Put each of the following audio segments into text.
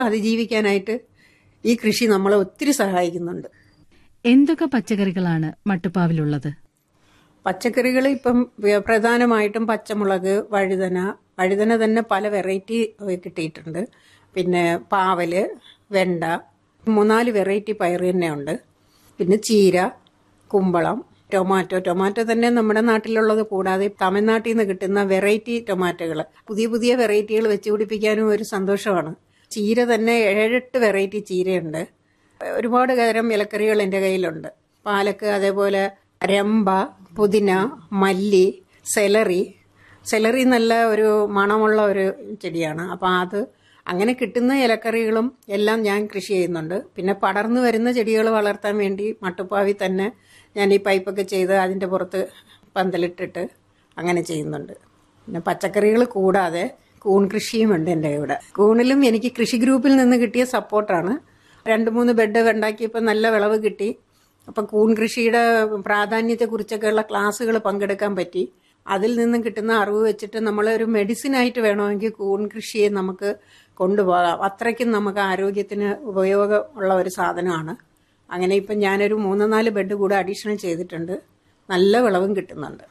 അതിജീവിക്കാനായിട്ട് ഈ കൃഷി നമ്മളെ ഒത്തിരി സഹായിക്കുന്നുണ്ട് എന്തൊക്കെ പച്ചക്കറികളാണ് മട്ടുപ്പാവിലുള്ളത് പച്ചക്കറികൾ ഇപ്പം വ്യ- പ്രധാനമായിട്ടും പച്ചമുളക് വഴുതന വഴുതന തന്നെ പല വെറൈറ്റി കിട്ടിയിട്ടുണ്ട് പിന്നെ പാവല് വെണ്ട മൂന്നാല് വെറൈറ്റി പയർ തന്നെ ഉണ്ട് പിന്നെ ചീര കുമ്പളം ടൊമാറ്റോ ടൊമാറ്റോ തന്നെ നമ്മുടെ നാട്ടിലുള്ളത് കൂടാതെ തമിഴ്നാട്ടിൽ നിന്ന് കിട്ടുന്ന വെറൈറ്റി ടൊമാറ്റോകൾ പുതിയ പുതിയ വെറൈറ്റികൾ വെച്ച് പിടിപ്പിക്കാനും ഒരു സന്തോഷമാണ് ചീര തന്നെ ഏഴെട്ട് വെറൈറ്റി ചീരയുണ്ട് ഒരുപാട് തരം ഇലക്കറികൾ എൻ്റെ കയ്യിലുണ്ട് പാലക്ക് അതേപോലെ രമ്പ പുതിന മല്ലി സെലറി സെലറി നല്ല ഒരു മണമുള്ള ഒരു ചെടിയാണ് അപ്പം അത് അങ്ങനെ കിട്ടുന്ന ഇലക്കറികളും എല്ലാം ഞാൻ കൃഷി ചെയ്യുന്നുണ്ട് പിന്നെ പടർന്നു വരുന്ന ചെടികൾ വളർത്താൻ വേണ്ടി മട്ടുപ്പാവി തന്നെ ഞാൻ ഈ പൈപ്പൊക്കെ ചെയ്ത് അതിൻ്റെ പുറത്ത് പന്തലിട്ടിട്ട് അങ്ങനെ ചെയ്യുന്നുണ്ട് പിന്നെ പച്ചക്കറികൾ കൂടാതെ കൂൺ കൃഷിയുമുണ്ട് എൻ്റെ ഇവിടെ കൂണിലും എനിക്ക് കൃഷി ഗ്രൂപ്പിൽ നിന്ന് കിട്ടിയ സപ്പോർട്ടാണ് രണ്ട് മൂന്ന് ബെഡ് ഉണ്ടാക്കിയപ്പോൾ നല്ല വിളവ് കിട്ടി അപ്പം കൂൺ കൃഷിയുടെ പ്രാധാന്യത്തെക്കുറിച്ചൊക്കെയുള്ള ക്ലാസ്സുകൾ പങ്കെടുക്കാൻ പറ്റി അതിൽ നിന്നും കിട്ടുന്ന അറിവ് വെച്ചിട്ട് നമ്മൾ ഒരു മെഡിസിൻ ആയിട്ട് വേണമെങ്കിൽ കൂൺ കൃഷിയെ നമുക്ക് കൊണ്ടുപോകാം അത്രയ്ക്കും നമുക്ക് ആരോഗ്യത്തിന് ഉപയോഗമുള്ള ഒരു സാധനമാണ് അങ്ങനെ ഇപ്പം ഞാനൊരു മൂന്ന് നാല് ബെഡ് കൂടെ അഡീഷണൽ ചെയ്തിട്ടുണ്ട് നല്ല വിളവും കിട്ടുന്നുണ്ട്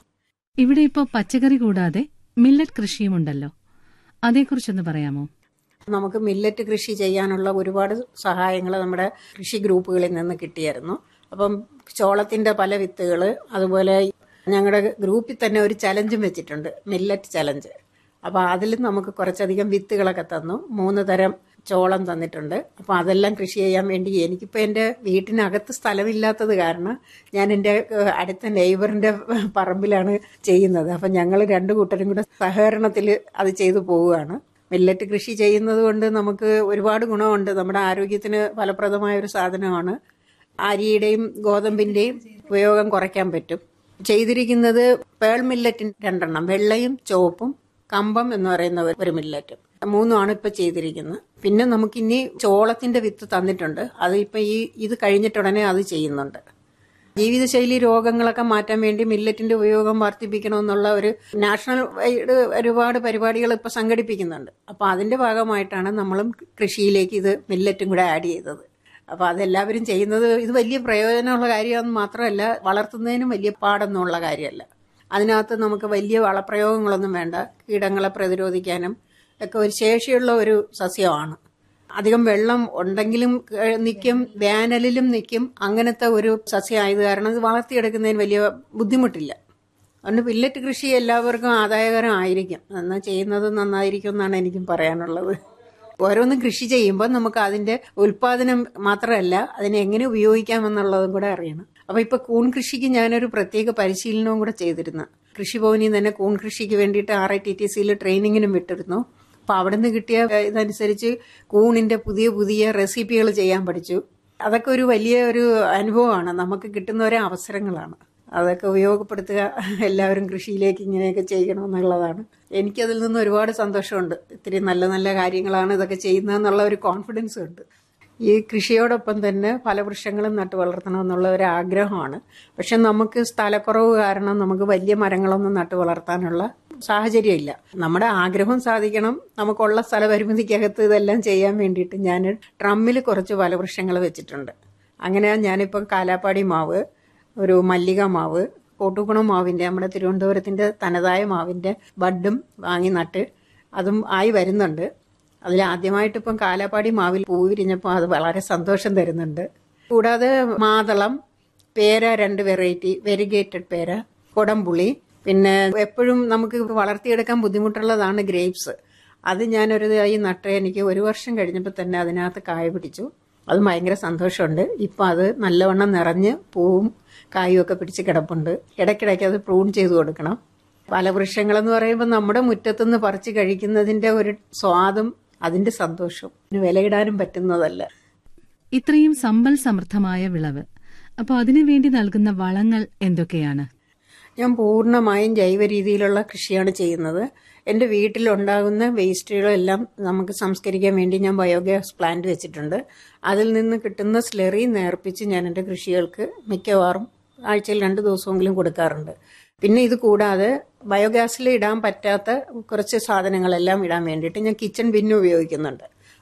ഇവിടെ ഇപ്പോൾ പച്ചക്കറി കൂടാതെ മില്ലറ്റ് കൃഷിയുമുണ്ടല്ലോ അതേക്കുറിച്ചൊന്ന് പറയാമോ നമുക്ക് മില്ലറ്റ് കൃഷി ചെയ്യാനുള്ള ഒരുപാട് സഹായങ്ങൾ നമ്മുടെ കൃഷി ഗ്രൂപ്പുകളിൽ നിന്ന് കിട്ടിയായിരുന്നു അപ്പം ചോളത്തിന്റെ പല വിത്തുകൾ അതുപോലെ ഞങ്ങളുടെ ഗ്രൂപ്പിൽ തന്നെ ഒരു ചലഞ്ചും വെച്ചിട്ടുണ്ട് മില്ലറ്റ് ചലഞ്ച് അപ്പോൾ അതിൽ നമുക്ക് കുറച്ചധികം വിത്തുകളൊക്കെ തന്നു മൂന്ന് തരം ചോളം തന്നിട്ടുണ്ട് അപ്പോൾ അതെല്ലാം കൃഷി ചെയ്യാൻ വേണ്ടി എനിക്കിപ്പോൾ എൻ്റെ വീട്ടിനകത്ത് സ്ഥലമില്ലാത്തത് കാരണം ഞാൻ എൻ്റെ ഏഹ്, അടുത്ത നെയ്ബറിൻ്റെ പറമ്പിലാണ് ചെയ്യുന്നത് അപ്പം ഞങ്ങൾ രണ്ട് കൂട്ടരും കൂടെ സഹകരണത്തിൽ അത് ചെയ്തു പോവുകയാണ് മില്ലറ്റ് കൃഷി ചെയ്യുന്നത് കൊണ്ട് നമുക്ക് ഒരുപാട് ഗുണമുണ്ട് നമ്മുടെ ആരോഗ്യത്തിന് ഫലപ്രദമായ ഒരു സാധനമാണ് അരിയുടെയും ഗോതമ്പിന്റെയും ഉപയോഗം കുറയ്ക്കാൻ പറ്റും ചെയ്തിരിക്കുന്നത് പേൾ മില്ലറ്റിൻ രണ്ടെണ്ണം വെള്ളയും ചുവപ്പും കമ്പം എന്ന് പറയുന്ന ഒരു മില്ലറ്റ് മൂന്നുമാണ് ഇപ്പൊ ചെയ്തിരിക്കുന്നത് പിന്നെ നമുക്കിനി ചോളത്തിന്റെ വിത്ത് തന്നിട്ടുണ്ട് അത് ഇപ്പൊ ഈ ഇത് കഴിഞ്ഞിട്ടുടനെ അത് ചെയ്യുന്നുണ്ട് ജീവിതശൈലി രോഗങ്ങളൊക്കെ മാറ്റാൻ വേണ്ടി മില്ലറ്റിന്റെ ഉപയോഗം വർദ്ധിപ്പിക്കണമെന്നുള്ള ഒരു നാഷണൽ വൈഡ് ഒരുപാട് പരിപാടികൾ ഇപ്പൊ സംഘടിപ്പിക്കുന്നുണ്ട് അപ്പൊ അതിന്റെ ഭാഗമായിട്ടാണ് നമ്മളും കൃഷിയിലേക്ക് ഇത് മില്ലറ്റും കൂടെ ആഡ് ചെയ്തത് അപ്പൊ അതെല്ലാവരും ചെയ്യുന്നത് ഇത് വലിയ പ്രയോജനമുള്ള കാര്യമെന്ന് മാത്രമല്ല വളർത്തുന്നതിനും വലിയ പാടൊന്നുമുള്ള കാര്യമല്ല അതിനകത്ത് നമുക്ക് വലിയ വളപ്രയോഗങ്ങളൊന്നും വേണ്ട കീടങ്ങളെ പ്രതിരോധിക്കാനും ഒക്കെ ഒരു ശേഷിയുള്ള ഒരു സസ്യമാണ് അധികം വെള്ളം ഉണ്ടെങ്കിലും ഏഹ്, നിൽക്കും വേനലിലും നിൽക്കും അങ്ങനത്തെ ഒരു സസ്യമായത് കാരണം ഇത് വളർത്തിയെടുക്കുന്നതിന് വലിയ ബുദ്ധിമുട്ടില്ല അതുകൊണ്ട് പില്ലറ്റ് കൃഷി എല്ലാവർക്കും ആദായകരമായിരിക്കും എന്നാൽ ചെയ്യുന്നത് നന്നായിരിക്കും എന്നാണ് എനിക്കും പറയാനുള്ളത് ഓരോന്നും കൃഷി ചെയ്യുമ്പോൾ നമുക്ക് അതിന്റെ ഉൽപാദനം മാത്രമല്ല അതിനെ എങ്ങനെ ഉപയോഗിക്കാമെന്നുള്ളതും കൂടെ അറിയണം അപ്പൊ ഇപ്പൊ കൂൺ കൃഷിക്ക് ഞാനൊരു പ്രത്യേക പരിശീലനവും കൂടെ ചെയ്തിരുന്നു കൃഷിഭവനിൽ തന്നെ കൂൺ കൃഷിക്ക് വേണ്ടിയിട്ട് ആർ ഐ ടി ടി സിയിൽ ട്രെയിനിങ്ങിനും വിട്ടിരുന്നു അപ്പൊ അവിടെ നിന്ന് കിട്ടിയ ഏഹ്, ഇതനുസരിച്ച് കൂണിന്റെ പുതിയ പുതിയ റെസിപ്പികൾ ചെയ്യാൻ പഠിച്ചു അതൊക്കെ ഒരു വലിയ ഒരു അനുഭവമാണ് നമുക്ക് കിട്ടുന്ന ഒരു അവസരങ്ങളാണ് അതൊക്കെ ഉപയോഗപ്പെടുത്തുക എല്ലാവരും കൃഷിയിലേക്ക് ഇങ്ങനെയൊക്കെ ചെയ്യണമെന്നുള്ളതാണ് എനിക്കതിൽ നിന്ന് ഒരുപാട് സന്തോഷമുണ്ട് ഇത്തിരി നല്ല നല്ല കാര്യങ്ങളാണ് ഇതൊക്കെ ചെയ്യുന്നതെന്നുള്ള ഒരു കോൺഫിഡൻസ് ഉണ്ട് ഈ കൃഷിയോടൊപ്പം തന്നെ ഫലവൃക്ഷങ്ങളും നട്ടു വളർത്തണമെന്നുള്ള ഒരു ആഗ്രഹമാണ് പക്ഷെ നമുക്ക് സ്ഥലക്കുറവ് കാരണം നമുക്ക് വലിയ മരങ്ങളൊന്നും നട്ടു വളർത്താനുള്ള സാഹചര്യമില്ല നമ്മുടെ ആഗ്രഹം സാധിക്കണം നമുക്കുള്ള സ്ഥലപരിമിതിക്കകത്ത് ഇതെല്ലാം ചെയ്യാൻ വേണ്ടിയിട്ട് ഞാൻ ഡ്രമ്മിൽ കുറച്ച് ഫലവൃക്ഷങ്ങൾ വെച്ചിട്ടുണ്ട് അങ്ങനെ ഞാനിപ്പം കാലാപ്പാടി മാവ് ഒരു മല്ലിക മാവ് കോട്ടുകുണം മാവിന്റെ നമ്മുടെ തിരുവനന്തപുരത്തിന്റെ തനതായ മാവിന്റെ ബഡും വാങ്ങി നട്ട് അതും ആയി വരുന്നുണ്ട് അതിൽ ആദ്യമായിട്ട് ഇപ്പം കാലാപ്പാടി മാവിൽ പൂ വിരിഞ്ഞപ്പോൾ അത് വളരെ സന്തോഷം തരുന്നുണ്ട് കൂടാതെ മാതളം പേര രണ്ട് വെറൈറ്റി വെരിഗേറ്റഡ് പേര കൊടംപുളി പിന്നെ എപ്പോഴും നമുക്ക് വളർത്തിയെടുക്കാൻ ബുദ്ധിമുട്ടുള്ളതാണ് ഗ്രേപ്സ് അത് ഞാനൊരു തൈ നട്ട് എനിക്ക് ഒരു വർഷം കഴിഞ്ഞപ്പോൾ തന്നെ അതിനകത്ത് കായ പിടിച്ചു അത് ഭയങ്കര സന്തോഷമുണ്ട് ഇപ്പം അത് നല്ലവണ്ണം നിറഞ്ഞ് പൂവും കായും ഒക്കെ പിടിച്ച് കിടപ്പുണ്ട് ഇടയ്ക്കിടയ്ക്ക് അത് പ്രൂൺ ചെയ്ത് കൊടുക്കണം ഫലവൃക്ഷങ്ങളെന്ന് പറയുമ്പോൾ നമ്മുടെ മുറ്റത്തുനിന്ന് പറിച്ച് കഴിക്കുന്നതിന്റെ ഒരു സ്വാദും അതിന്റെ സന്തോഷവും ഇതിന് വിലയിടാനും പറ്റുന്നതല്ല ഇത്രയും സമ്പൽ സമൃദ്ധമായ വിളവ് അപ്പോൾ അതിനു വേണ്ടി നൽകുന്ന വളങ്ങൾ എന്തൊക്കെയാണ് ഞാൻ പൂർണ്ണമായും ജൈവ രീതിയിലുള്ള കൃഷിയാണ് ചെയ്യുന്നത് എൻ്റെ വീട്ടിലുണ്ടാകുന്ന വേസ്റ്റുകളെല്ലാം നമുക്ക് സംസ്കരിക്കാൻ വേണ്ടി ഞാൻ ബയോഗ്യാസ് പ്ലാന്റ് വെച്ചിട്ടുണ്ട് അതിൽ നിന്ന് കിട്ടുന്ന സ്ലെറി നേർപ്പിച്ച് ഞാൻ എൻ്റെ കൃഷികൾക്ക് മിക്കവാറും ആഴ്ചയിൽ രണ്ട് ദിവസമെങ്കിലും കൊടുക്കാറുണ്ട് പിന്നെ ഇത് കൂടാതെ ബയോഗ്യാസിൽ ഇടാൻ പറ്റാത്ത കുറച്ച് സാധനങ്ങളെല്ലാം ഇടാൻ വേണ്ടിയിട്ട് ഞാൻ കിച്ചൺ ബിന്നും ഉപയോഗിക്കുന്നുണ്ട്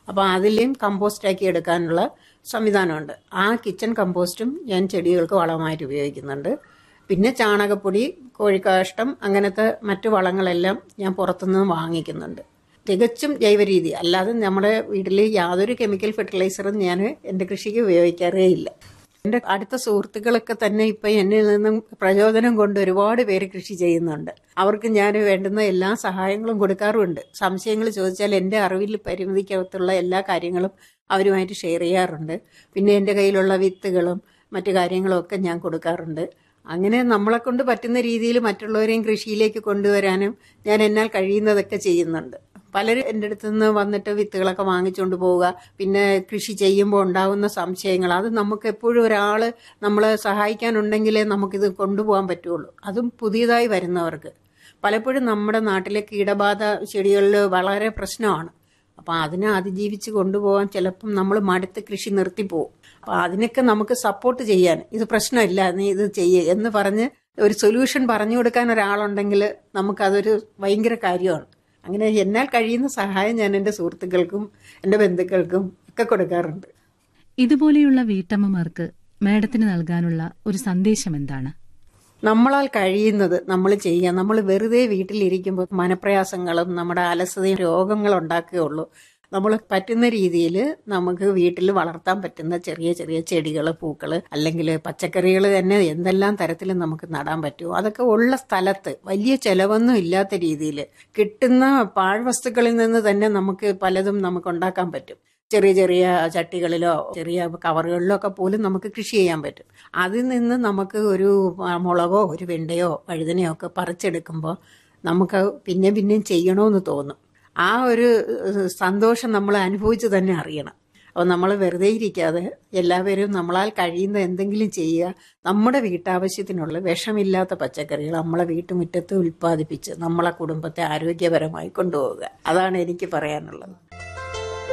അപ്പോൾ അതിലെയും കമ്പോസ്റ്റാക്കി എടുക്കാനുള്ള സംവിധാനമുണ്ട് ആ കിച്ചൺ കമ്പോസ്റ്റും ഞാൻ ചെടികൾക്ക് വളമായിട്ട് ഉപയോഗിക്കുന്നുണ്ട് പിന്നെ ചാണകപ്പൊടി കോഴിക്കാഷ്ടം അങ്ങനത്തെ മറ്റു വളങ്ങളെല്ലാം ഞാൻ പുറത്തുനിന്ന് വാങ്ങിക്കുന്നുണ്ട് തികച്ചും ജൈവരീതി അല്ലാതെ നമ്മുടെ വീട്ടിൽ യാതൊരു കെമിക്കൽ ഫെർട്ടിലൈസറും ഞാൻ എൻ്റെ കൃഷിക്ക് ഉപയോഗിക്കാറേ ഇല്ല എൻ്റെ അടുത്ത സുഹൃത്തുക്കളൊക്കെ തന്നെ ഇപ്പം എന്നിൽ നിന്നും പ്രചോദനം കൊണ്ട് ഒരുപാട് പേര് കൃഷി ചെയ്യുന്നുണ്ട് അവർക്ക് ഞാൻ വേണ്ടുന്ന എല്ലാ സഹായങ്ങളും കൊടുക്കാറുമുണ്ട് സംശയങ്ങൾ ചോദിച്ചാൽ എൻ്റെ അറിവിൽ പരിമിതിക്കകത്തുള്ള എല്ലാ കാര്യങ്ങളും അവരുമായിട്ട് ഷെയർ ചെയ്യാറുണ്ട് പിന്നെ എൻ്റെ കയ്യിലുള്ള വിത്തുകളും മറ്റു കാര്യങ്ങളും ഒക്കെ ഞാൻ കൊടുക്കാറുണ്ട് അങ്ങനെ നമ്മളെ കൊണ്ട് പറ്റുന്ന രീതിയിൽ മറ്റുള്ളവരെയും കൃഷിയിലേക്ക് കൊണ്ടുവരാനും ഞാൻ എന്നാൽ കഴിയുന്നതൊക്കെ ചെയ്യുന്നുണ്ട് പലരും എൻ്റെ അടുത്ത് നിന്ന് വന്നിട്ട് വിത്തുകളൊക്കെ വാങ്ങിച്ചുകൊണ്ട് പോവുക പിന്നെ കൃഷി ചെയ്യുമ്പോൾ ഉണ്ടാകുന്ന സംശയങ്ങൾ അത് നമുക്ക് എപ്പോഴും ഒരാൾ നമ്മളെ സഹായിക്കാനുണ്ടെങ്കിലേ നമുക്കിത് കൊണ്ടുപോകാൻ പറ്റുള്ളൂ അതും പുതിയതായി വരുന്നവർക്ക് പലപ്പോഴും നമ്മുടെ നാട്ടിലെ കീടബാധ ചെടികളിൽ വളരെ പ്രശ്നമാണ് അപ്പം അതിനെ അതിജീവിച്ച് കൊണ്ടുപോകാൻ ചിലപ്പം നമ്മൾ മടുത്ത് കൃഷി നിർത്തിപ്പോവും അപ്പം അതിനൊക്കെ നമുക്ക് സപ്പോർട്ട് ചെയ്യാൻ ഇത് പ്രശ്നമില്ല നീ ഇത് ചെയ്യേ എന്ന് പറഞ്ഞ് ഒരു സൊല്യൂഷൻ പറഞ്ഞു കൊടുക്കാൻ ഒരാളുണ്ടെങ്കിൽ നമുക്കതൊരു ഭയങ്കര കാര്യമാണ് അങ്ങനെ എന്നാൽ കഴിയുന്ന സഹായം ഞാൻ എൻ്റെ സുഹൃത്തുക്കൾക്കും എൻ്റെ ബന്ധുക്കൾക്കും ഒക്കെ കൊടുക്കാറുണ്ട് ഇതുപോലെയുള്ള വീട്ടമ്മമാർക്ക് മാഡത്തിന് നൽകാനുള്ള ഒരു സന്ദേശം എന്താണ് നമ്മളാൽ കഴിയുന്നത് നമ്മൾ ചെയ്യുക നമ്മൾ വെറുതെ വീട്ടിലിരിക്കുമ്പോൾ മനപ്രയാസങ്ങളും നമ്മുടെ അലസതയും രോഗങ്ങൾ ഉണ്ടാക്കുകയുള്ളൂ നമ്മൾ പറ്റുന്ന രീതിയിൽ നമുക്ക് വീട്ടിൽ വളർത്താൻ പറ്റുന്ന ചെറിയ ചെറിയ ചെടികൾ പൂക്കൾ അല്ലെങ്കിൽ പച്ചക്കറികൾ തന്നെ എന്തെല്ലാം തരത്തിൽ നമുക്ക് നടാൻ പറ്റുമോ അതൊക്കെ ഉള്ള സ്ഥലത്ത് വലിയ ചെലവൊന്നും ഇല്ലാത്ത രീതിയിൽ കിട്ടുന്ന പാഴ്വസ്തുക്കളിൽ നിന്ന് തന്നെ നമുക്ക് പലതും നമുക്ക് ഉണ്ടാക്കാൻ പറ്റും ചെറിയ ചെറിയ ചട്ടികളിലോ ചെറിയ കവറുകളിലോ ഒക്കെ പോലും നമുക്ക് കൃഷി ചെയ്യാൻ പറ്റും അതിൽ നിന്ന് നമുക്ക് ഒരു മുളകോ ഒരു വെണ്ടയോ വഴുതനയോ ഒക്കെ പറിച്ചെടുക്കുമ്പോൾ നമുക്ക് പിന്നെ പിന്നെയും ചെയ്യണമെന്ന് തോന്നും ആ ഒരു സന്തോഷം നമ്മൾ അനുഭവിച്ച് തന്നെ അറിയണം അപ്പോൾ നമ്മൾ വെറുതെ ഇരിക്കാതെ എല്ലാവരും നമ്മളാൽ കഴിയുന്ന എന്തെങ്കിലും ചെയ്യുക നമ്മുടെ വീട്ടാവശ്യത്തിനുള്ള വിഷമില്ലാത്ത പച്ചക്കറികൾ നമ്മളെ വീട്ടുമുറ്റത്ത് ഉൽപ്പാദിപ്പിച്ച് നമ്മളെ കുടുംബത്തെ ആരോഗ്യപരമായി കൊണ്ടുപോവുക അതാണ് എനിക്ക് പറയാനുള്ളത്